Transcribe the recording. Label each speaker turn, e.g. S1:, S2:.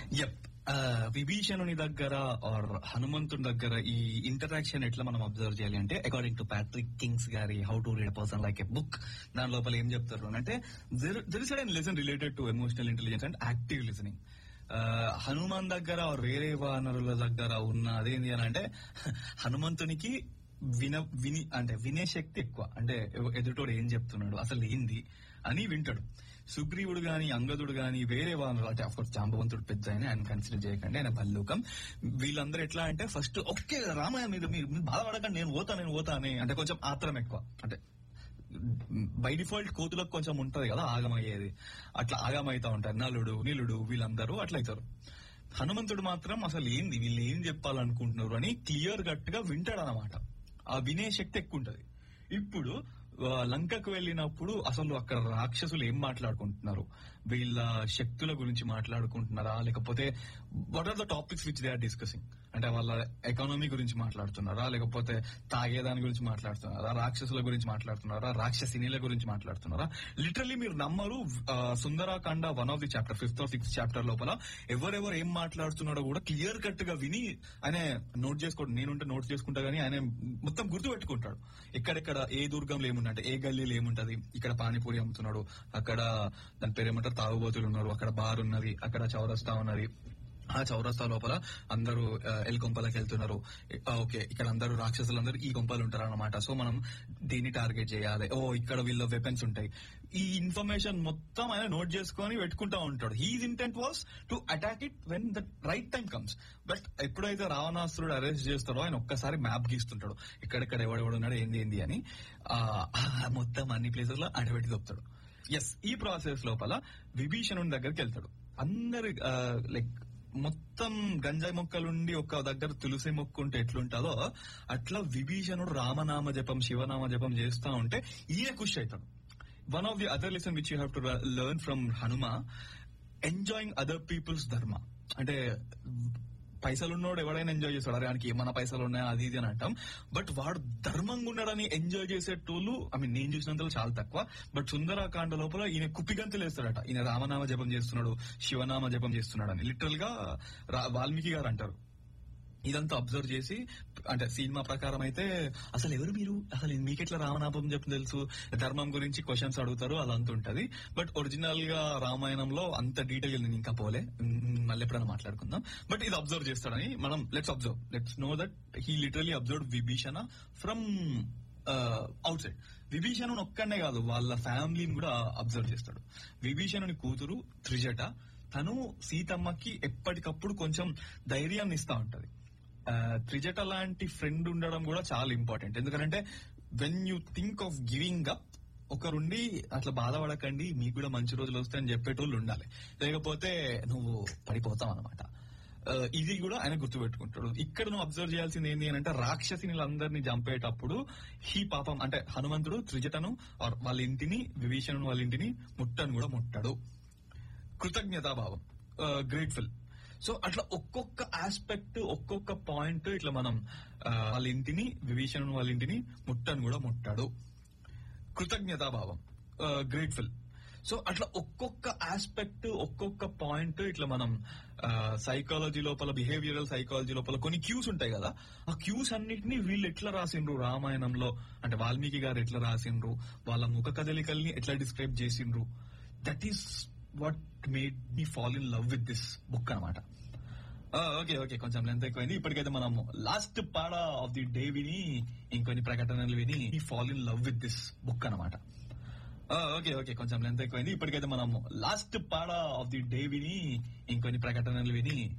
S1: yup విభీషణుని దగ్గర are హనుమంతుని దగ్గర ఈ ఇంటరాక్షన్ ఎట్లా మనం అబ్జర్వ్ చేయాలి అంటే అకార్డింగ్ టు ప్యాట్రిక్ కింగ్స్ గారి how to read person like a book దాని లోపల ఏం చెప్తారు అంటే there is and lesson related to emotional intelligence and active listening Hanuman దగ్గర or వేరే వానరుల దగ్గర ఉన్న అదేంటి అని అంటే హనుమంతునికి విన విని అంటే వినే శక్తి ఎక్కువ అంటే ఎవ- ఎదుటోడు ఏం చెప్తున్నాడు అసలు ఏంది అని వింటాడు సుగ్రీవుడు గాని అంగదుడు గాని వేరే వాళ్ళు అంటే అఫ్కోర్స్ జాంబవంతుడు పెద్ద ఆయన ఆయన కన్సిడర్ చేయకండి ఆయన భల్లూకం వీళ్ళందరూ ఎట్లా అంటే ఫస్ట్ ఓకే రామాయ మీరు మీరు మీరు బాధపడకండి నేను పోతా నేను పోతా అని అంటే కొంచెం ఆత్రం ఎక్కువ అంటే బై డిఫాల్ట్ కోతులకు కొంచెం ఉంటది కదా ఆగమయ్యేది అట్లా ఆగమైతా ఉంటారు నలుడు నీలుడు వీళ్ళందరూ అట్లా అవుతారు హనుమంతుడు మాత్రం అసలు ఏంది వీళ్ళు ఏం చెప్పాలనుకుంటున్నారు అని క్లియర్ కట్ గా వింటాడు అనమాట ఆ వినే శక్తి ఎక్కువ ఉంటది ఇప్పుడు ఆ, లంకకు వెళ్ళినప్పుడు అసలు అక్కడ రాక్షసులు ఏం మాట్లాడుకుంటున్నారు వీళ్ళ శక్తుల గురించి మాట్లాడుకుంటున్నారా లేకపోతే what are the topics which they are discussing అంటే వాళ్ళ ఎకానమీ గురించి మాట్లాడుతున్నారా లేకపోతే తాగేదాని గురించి మాట్లాడుతున్నారా రాక్షసుల గురించి మాట్లాడుతున్నారా రాక్షసినీల గురించి మాట్లాడుతున్నారా లిటరల్లీ మీరు నమ్మరు ఆ, Sundarakanda one of the chapter fifth or sixth chapter లోపల ఎవరెవరు ఏం మాట్లాడుతున్నాడో కూడా క్లియర్ కట్ గా విని ఆయన నోట్ చేసుకోండి నేనుంటే నోట్ చేసుకుంటా గానీ ఆయన మొత్తం గుర్తు పెట్టుకుంటాడు ఎక్కడెక్కడ ఏ దుర్గంలో ఏముంది అంటే ఏ గల్లీలో ఏముంటది ఇక్కడ పానీపూరి అమ్ముతున్నాడు అక్కడ దాని పేరు ఏమంటారు తాగుబోతులు ఉన్నారు అక్కడ బార్ ఉన్నది అక్కడ చౌరస్తా ఉన్నది ఆ చౌరస్తా లోపల అందరూ ఆ, ఎల్ కొంపలకి వెళ్తున్నారు ఆ, ఓకే ఇక్కడ అందరూ రాక్షసులందరూ ఈ కొంపలు ఉంటారు అనమాట సో మనం దీన్ని టార్గెట్ చేయాలి ఓ ఇక్కడ వీళ్ళ వెపన్స్ ఉంటాయి ఈ ఇన్ఫర్మేషన్ మొత్తం ఆయన నోట్ చేసుకొని పెట్టుకుంటా ఉంటాడు his intent was to attack it when the right time comes but ఎప్పుడైతే రావణాసురుడు అరెస్ట్ చేస్తాడో ఆయన ఒక్కసారి మ్యాప్ గీస్తుంటాడు ఇక్కడెక్కడ ఎవడెవడున్నాడు ఏంది ఏంది అని ఆ, ఆ మొత్తం అన్ని ప్లేసెస్ లో అడబెట్టి చెప్తాడు ఎస్ ఈ ప్రాసెస్ లోపల విభీషణుని దగ్గరికి వెళ్తాడు అందరి లైక్ మొత్తం గంజాయి మొక్కలుండి ఒక దగ్గర తులసి మొక్క ఉంటే ఎట్లుంటుందో అట్లా విభీషణుడు రామనామ జపం శివనామ జపం చేస్తా ఉంటే ఈయన ఖుషి అవుతాడు one of the other lesson which you have to learn from Hanuma enjoying other peoples dharma అంటే పైసలు ఉన్నోడు ఎవడైనా ఎంజాయ్ చేస్తాడు అరే ఆయనకి ఏమన్నా పైసలు ఉన్నాయా అది ఇది అని అంటాం బట్ వాడు ధర్మంగా ఉన్నాడని ఎంజాయ్ చేసేటోళ్ళు ఐ మీన్ నేను చూసినంతలో చాలా తక్కువ బట్ సుందరాకాండ లోపల ఈయన కుప్పిగంతులు వేస్తాడట ఈయన రామనామ జపం చేస్తున్నాడు శివనామ జపం చేస్తున్నాడు అని లిటరల్ గా రా- వాల్మీకి గారు అంటారు ఇదంతా అబ్జర్వ్ చేసి అంటే సినిమా ప్రకారం అయితే అసలు ఎవరు మీరు అసలు మీకెట్లా రామనామం చెప్పి తెలుసు ధర్మం గురించి క్వశ్చన్స్ అడుగుతారు అదంతా ఉంటది బట్ ఒరిజినల్ గా రామాయణంలో అంత డీటెయిల్ నేను ఇంకా పోలే మ్, మళ్ళీ ఎప్పుడైనా మాట్లాడుకుందాం బట్ ఇది అబ్జర్వ్ చేస్తాడని మనం let's observe let's know that he literally observe Vibhishana ఫ్రమ్ అవుట్ సైడ్ విభీషణుని ఒక్కనే కాదు వాళ్ళ ఫ్యామిలీని కూడా అబ్జర్వ్ చేస్తాడు విభీషణుని కూతురు త్రిజట తను సీతమ్మకి ఎప్పటికప్పుడు కొంచెం ధైర్యాన్ని ఇస్తా ఉంటది ఆ, త్రిజట లాంటి ఫ్రెండ్ ఉండడం కూడా చాలా ఇంపార్టెంట్ ఎందుకంటే when you think of giving up ఒకరుండి అట్లా బాధపడకండి మీకు కూడా మంచి రోజులు వస్తాయని చెప్పేటోళ్ళు ఉండాలి లేకపోతే నువ్వు పడిపోతావు అనమాట ఇది కూడా ఆయన గుర్తుపెట్టుకుంటాడు ఇక్కడ నువ్వు అబ్జర్వ్ చేయాల్సింది ఏంటి అని అంటే రాక్షసిని చంపేటప్పుడు ఈ పాపం అంటే హనుమంతుడు త్రిజటను or వాళ్ళ ఇంటిని విభీషణుని వాళ్ళ ఇంటిని ముట్టను కూడా ముట్టాడు కృతజ్ఞతాభావం గ్రేట్ఫుల్ సో అట్లా ఒక్కొక్క ఆస్పెక్ట్ ఒక్కొక్క పాయింట్ ఇట్లా మనం ఆ, వాళ్ళ ఇంటిని విభీషణుని వాళ్ళ ఇంటిని ముట్టను కూడా ముట్టాడు కృతజ్ఞతాభావం గ్రేట్ఫుల్ సో అట్లా ఒక్కొక్క ఆస్పెక్ట్ ఒక్కొక్క పాయింట్ ఇట్లా మనం సైకాలజీ లోపల బిహేవియరల్ సైకాలజీ లోపల కొన్ని క్యూస్ ఉంటాయి కదా ఆ క్యూస్ అన్నిటిని వీళ్ళు ఎట్లా రాసిండ్రు రామాయణంలో అంటే వాల్మీకి గారు ఎట్లా రాసిండ్రు వాళ్ళ ముఖ కదలికల్ని ఎట్లా డిస్క్రైబ్ చేసిండ్రు that is what made me fall in love with this book అనమాట ఓకే ఓకే కొంచెం లెంత్ ఎక్కువైంది ఇప్పటికైతే మనం లాస్ట్ పాడ ఆఫ్ ది డే విని ఇంకొన్ని ప్రకటనలు విని fall in love with this book అనమాట ఓకే ఓకే కొంచెం లెంత్ ఎక్కువైంది ఇప్పటికైతే మనం లాస్ట్ పాడ ఆఫ్ ది డే విని ఇంకొన్ని ప్రకటనలు విని